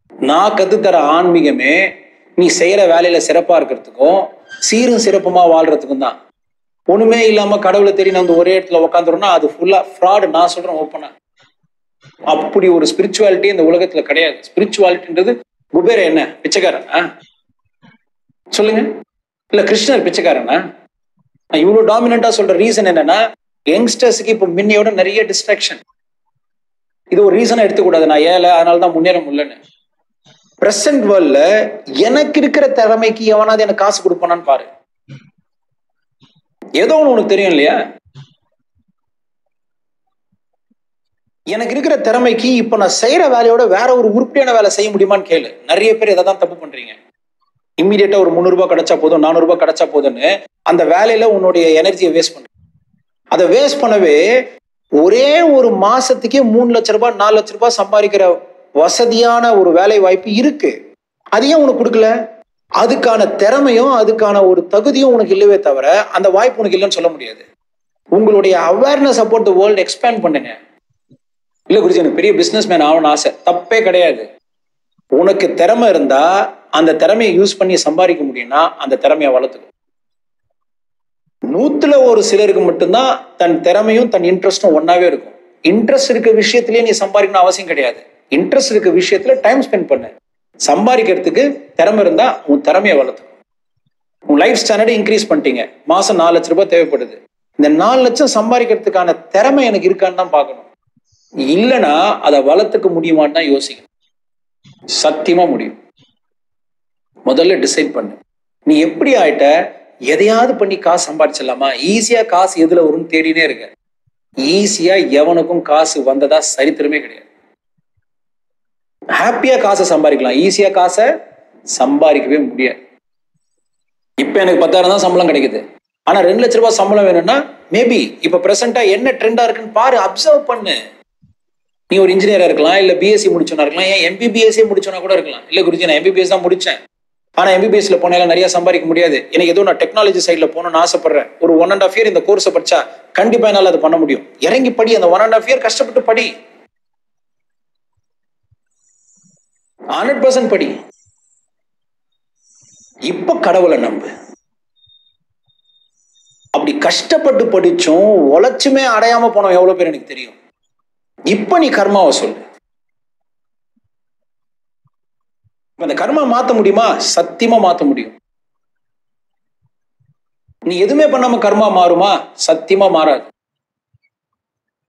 நான் கத்துத்தர ஆன்மீகமே நீ செய்யற வேலையில சிறப்பா இருக்கிறதுக்கும் சீரும் சிறப்புமா வாழ்றதுக்கும் தான் ஒண்ணுமே இல்லாம கடவுளை தேடி நான் வந்து ஒரே இடத்துல உட்காந்துருன்னா அது ஃபுல்லா ஃப்ராடு நான் சொல்றேன் ஓப்பனா அப்படி ஒரு ஸ்பிரிச்சுவாலிட்டி இந்த உலகத்துல கிடையாது ஸ்பிரிச்சுவாலிட்டின்றது குபேர என்ன பிச்சைக்காரனா சொல்லுங்க இல்ல கிருஷ்ணர் பிச்சைக்காரனா நான் இவ்வளவு டாமினண்டா சொல்ற ரீசன் என்னன்னா யங்ஸ்டர்ஸுக்கு இப்போ முன்னையோட நிறைய டிஸ்ட்ராக்ஷன் இது ஒரு ரீசனா எடுத்துக்கூடாது நான் ஏழை அதனால தான் முன்னேற முடியலன்னு பிரசன்ட் வேர்ல்ட்ல எனக்கு இருக்கிற திறமைக்கு எவனாவது எனக்கு காசு கொடுப்பானான்னு பாரு ஏதோ ஒண்ணு உனக்கு தெரியும் இல்லையா எனக்கு இருக்கிற திறமைக்கு இப்ப நான் செய்யற வேலையோட வேற ஒரு உருப்படியான வேலை செய்ய முடியுமான்னு கேளு நிறைய பேர் இதை தான் தப்பு பண்றீங்க இம்மிடியட்டா ஒரு முந்நூறு ரூபாய் கிடைச்சா போதும் நானூறு ரூபாய் கிடைச்சா போதும்னு அந்த வேலையில உன்னுடைய எனர்ஜியை வேஸ்ட் பண்ற அதை வேஸ்ட் பண்ணவே ஒரே ஒரு மாசத்துக்கே மூணு லட்ச ரூபாய் நாலு லட்ச ரூபாய் சம்பாதிக்கிற வசதியான ஒரு வேலை வாய்ப்பு இருக்கு அது ஏன் உனக்கு கொடுக்கல அதுக்கான திறமையும் அதுக்கான ஒரு தகுதியும் உனக்கு இல்லவே தவிர அந்த வாய்ப்பு உனக்கு இல்லைன்னு சொல்ல முடியாது உங்களுடைய awareness about the world expand பண்ணுங்க இல்ல குருஜி எனக்கு பெரிய பிசினஸ் மேன் ஆகணும்னு ஆசை தப்பே கிடையாது உனக்கு திறமை இருந்தா அந்த திறமையை யூஸ் பண்ணி சம்பாதிக்க முடியும்னா அந்த திறமையை வளர்த்துக்கும் நூத்துல ஒரு சிலருக்கு மட்டும்தான் தன் திறமையும் தன் இன்ட்ரெஸ்டும் ஒன்னாவே இருக்கும் இன்ட்ரெஸ்ட் இருக்க விஷயத்திலேயே நீ சம்பாதிக்கணும் அவசியம் கிடையாது இன்ட்ரெஸ்ட் இருக்க விஷயத்துல டைம் ஸ்பெண்ட் பண்ணு சம்பாதிக்கிறதுக்கு திறமை இருந்தா உன் திறமையை வளர்த்துக்கும் உன் லைஃப் ஸ்டாண்டர்டை இன்க்ரீஸ் பண்ணிட்டீங்க மாசம் நாலு லட்ச ரூபாய் தேவைப்படுது இந்த நாலு லட்சம் சம்பாதிக்கிறதுக்கான திறமை எனக்கு இருக்கான்னு தான் பார்க்கணும் இல்லைன்னா அதை வளர்த்துக்க முடியுமான்னு தான் யோசிக்கணும் சத்தியமா முடியும் முதல்ல டிசைட் பண்ணு நீ எப்படி ஆயிட்ட எதையாவது பண்ணி காசு சம்பாதிச்சிடலாமா ஈஸியா காசு எதுல வரும்னு தேடினே இருக்க ஈஸியா எவனுக்கும் காசு வந்ததா சரித்திரமே கிடையாது ஹாப்பியா காசை சம்பாதிக்கலாம் ஈஸியா காசை சம்பாதிக்கவே முடியாது இப்ப எனக்கு பத்தாயிரம் தான் சம்பளம் கிடைக்குது ஆனா ரெண்டு லட்ச ரூபாய் சம்பளம் வேணும்னா மேபி இப்ப பிரசன்டா என்ன ட்ரெண்டா இருக்குன்னு பாரு அப்சர்வ் பண்ணு நீ ஒரு இன்ஜினியரா இருக்கலாம் இல்ல பிஎஸ்சி முடிச்சவனா இருக்கலாம் ஏன் எம்பிபிஎஸ்சி முடிச்சவனா கூட இருக்கலாம் இல்ல குருஜி நான் எம்பிபிஎஸ் தான் முடிச்சேன் ஆனா எம்பிபிஎஸ்ல போனால நிறைய சம்பாதிக்க முடியாது எனக்கு ஏதோ நான் டெக்னாலஜி சைட்ல போகணும்னு ஆசைப்படுறேன் ஒரு ஒன் அண்ட் ஆஃப் இயர் இந்த கோர்ஸை படிச்சா கண்டிப்பா என்னால அதை பண்ண முடியும் இறங்கி படி அந்த ஒன் அண்ட் ஆஃப் இயர் கஷ்டப்பட்டு படி ஹண்ட்ரட் பர்சன்ட் படி இப்ப கடவுளை நம்பு அப்படி கஷ்டப்பட்டு படிச்சும் உழைச்சுமே அடையாம போனோம் எவ்வளவு பேர் எனக்கு தெரியும் இப்ப நீ கர்மாவை சொல்லு அந்த கர்மா மாத்த முடியுமா சத்தியமா மாத்த முடியும் நீ எதுவுமே பண்ணாம கர்மா மாறுமா சத்தியமா மாறாது